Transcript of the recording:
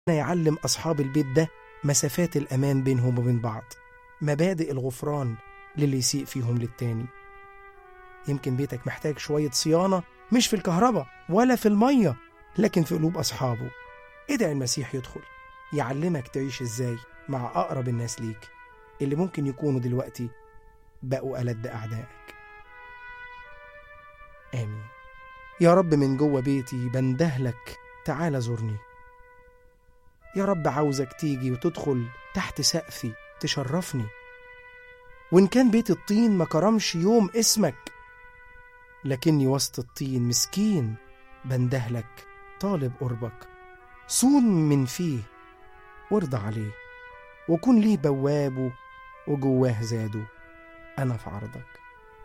يعلم أصحاب البيت ده مسافات الأمان بينهم وبين بعض مبادئ الغفران للي يسيء فيهم للتاني يمكن بيتك محتاج شوية صيانة مش في الكهرباء ولا في المية لكن في قلوب أصحابه ادعي المسيح يدخل يعلمك تعيش ازاي مع أقرب الناس ليك اللي ممكن يكونوا دلوقتي بقوا ألد أعدائك آمين يا رب من جوه بيتي بندهلك تعال زورني يا رب عاوزك تيجي وتدخل تحت سقفي تشرفني وإن كان بيت الطين ما كرمش يوم اسمك لكني وسط الطين مسكين بندهلك طالب قربك صون من فيه وارضى عليه وكن ليه بوابه وجواه زاده أنا في عرضك